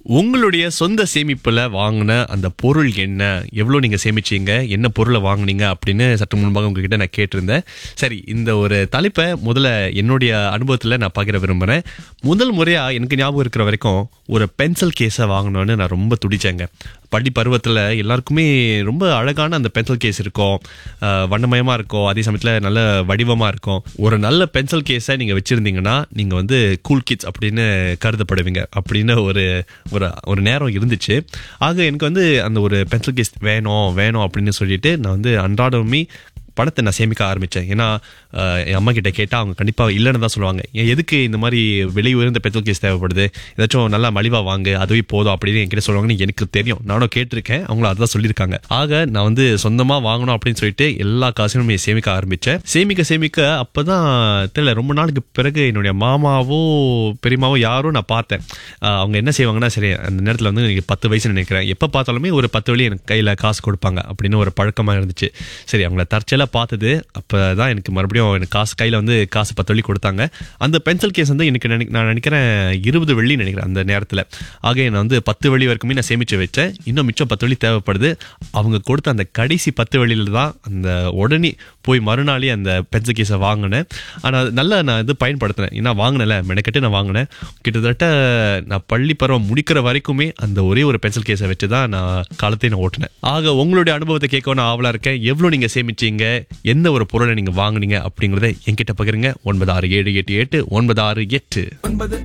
உங்களுடைய சொந்த சேமிப்புல வாங்கின அந்த பொருள் என்ன எவ்வளவு நீங்க சேமிச்சீங்க என்ன பொருளை வாங்குனீங்க அப்படின்னு சற்று முன்பாக உங்ககிட்ட நான் கேட்டிருந்தேன் சரி இந்த ஒரு தலைப்பை முதல்ல என்னுடைய அனுபவத்துல நான் பகிர விரும்புறேன் முதல் முறையா எனக்கு ஞாபகம் இருக்கிற வரைக்கும் ஒரு பென்சில் கேஸை வாங்கணும்னு நான் ரொம்ப துடிச்சேங்க பள்ளி பருவத்தில் எல்லாருக்குமே ரொம்ப அழகான அந்த பென்சில் கேஸ் இருக்கும் அஹ், வண்ணமயமா இருக்கும் அதே சமயத்தில் நல்ல வடிவமா இருக்கும் ஒரு நல்ல பென்சில் கேஸை நீங்க வச்சிருந்தீங்கன்னா நீங்க வந்து கூல் கிட்ஸ் அப்படின்னு கருதப்படுவீங்க அப்படின்னு ஒரு ஒரு ஒரு நேரம் இருந்துச்சு ஆக எனக்கு வந்து அந்த ஒரு பென்சில் கேஸ் வேணும் வேணும் அப்படின்னு சொல்லிட்டு நான் வந்து அன்றாடமே பணத்தை நான் சேமிக்க ஆரம்பித்தேன் ஏன்னா அஹ், என் அம்மா கிட்ட கேட்டால் அவங்க கண்டிப்பாக இல்லைன்னு தான் சொல்லுவாங்க ஏன் எதுக்கு இந்த மாதிரி விலை உயர்ந்த பெட்ரோல் கேஸ் தேவைப்படுது ஏதாச்சும் நல்லா மலிவாக வாங்கு அதுவே போதும் அப்படின்னு என்கிட்ட சொல்லுவாங்கன்னு எனக்கு தெரியும் நானும் கேட்டிருக்கேன் அவங்களும் அதான் சொல்லியிருக்காங்க ஆக நான் வந்து சொந்தமாக வாங்கணும் அப்படின்னு சொல்லிட்டு எல்லா காசையும் சேமிக்க ஆரம்பித்தேன் சேமிக்க சேமிக்க அப்போ தான் தெரியல ரொம்ப நாளுக்கு பிறகு என்னுடைய மாமாவோ பெரியமாவோ யாரோ நான் பார்த்தேன் அஹ், அவங்க என்ன செய்வாங்கன்னா சரி அந்த நேரத்தில் வந்து எனக்கு பத்து வயசு நினைக்கிறேன் எப்போ பார்த்தாலுமே ஒரு பத்து வழி எனக்கு கையில் காசு கொடுப்பாங்க அப்படின்னு ஒரு பழக்கமாக இருந்துச்சு சரி அவங்கள தற்செயலாக பார்த்தது அப்போ தான் எனக்கு மறுபடியும் எனக்கு காசு கையில் வந்து காசு பத்து வழி கொடுத்தாங்க அந்த பென்சில் கேஸ் வந்து எனக்கு நினை நான் நினைக்கிறேன் இருபது வெள்ளி நினைக்கிறேன் அந்த நேரத்தில் ஆக நான் வந்து பத்து வெள்ளி வரைக்குமே நான் சேமித்து வச்சேன் இன்னும் மிச்சம் பத்து வெள்ளி தேவைப்படுது அவங்க கொடுத்த அந்த கடைசி பத்து வெள்ளியில் தான் அந்த உடனே போய் மறுநாளே அந்த பென்சில் கேஸை வாங்கினேன் ஆனால் நல்லா நான் இது பயன்படுத்தினேன் ஏன்னா வாங்கினல மெனக்கெட்டு நான் வாங்கினேன் கிட்டத்தட்ட நான் பள்ளி பருவம் முடிக்கிற வரைக்குமே அந்த ஒரே ஒரு பென்சில் கேஸை வச்சு தான் நான் காலத்தை நான் ஓட்டினேன் ஆக உங்களுடைய அனுபவத்தை கேட்கணும் ஆவலா இருக்கேன் எவ்வளவு நீங்க சேமிச்சீங்க எந்த ஒரு பொருளை நீங்க வாங்குனீங்க அப்படிங்கறத என்கிட்ட பகிருங்க ஒன்பது ஆறு ஏழு எட்டு எட்டு ஒன்பது ஆறு எட்டு